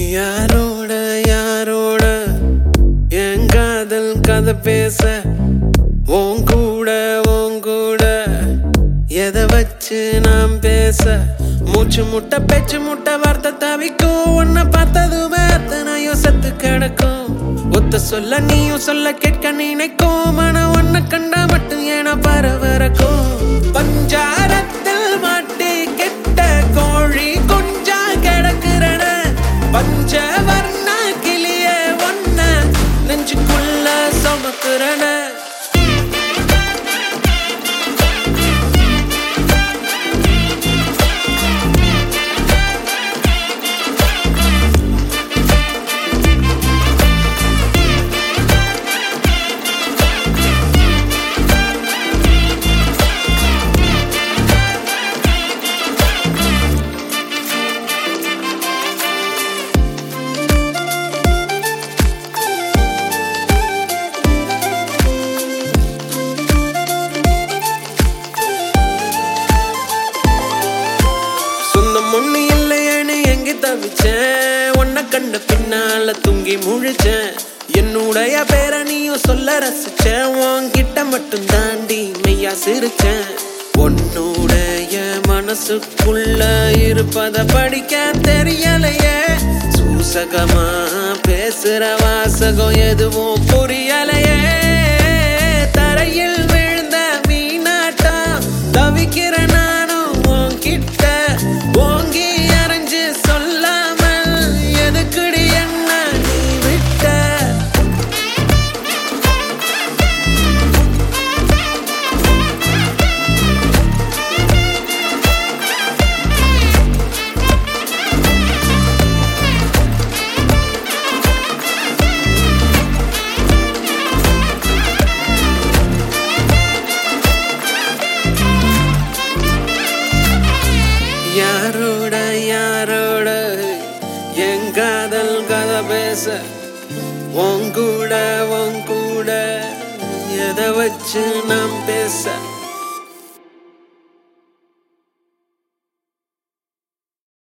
யாரோட யாரோட என் காதல் கதை பேச உன் கூட உன் கூட எதை வச்சு நாம் பேச மூச்சு முட்டை பேச்சு முட்டை வார்த்தை தவிக்கும் உன்னை பார்த்ததுமே அத்தனையும் செத்து கிடக்கும் ஒத்த சொல்ல நீயும் சொல்ல கேட்க நினைக்கும் மன ஒன்ன கண்டா மட்டும் ஏன பரவரக்கும் பஞ்சாரத்தில் மாட்டி கெட்ட கோழி கொஞ்சா கிடக்குறன பஞ்சவர்ண கிளிய ஒன்ன நெஞ்சுக்குள்ள சுமக்குறன சொந்தம் ஒண்ணு இல்லையேன்னு எங்க தவிச்சேன் உன்னை கண்ட பின்னால தூங்கி முழிச்சேன் என்னுடைய பேர நீயும் சொல்ல ரசிச்சேன் உன்கிட்ட மட்டும் தாண்டி மெய்யா சிரிச்சேன் உன்னுடைய மனசுக்குள்ள இருப்பத படிக்க தெரியலையே சூசகமா பேசுற வாசகம் எதுவும் புரியலையே தரையில் விழுந்த மீனாட்டா தவிக்கிற நானும் உன்கிட்ட ஓங்கி அரைஞ்சு சொல்லாமல் எதுக்குடி என்ன நீ விட்ட யாரோட யாரோட என் காதல் கதை பேச உன் கூட உன் கூட எதை வச்சு நாம் பேச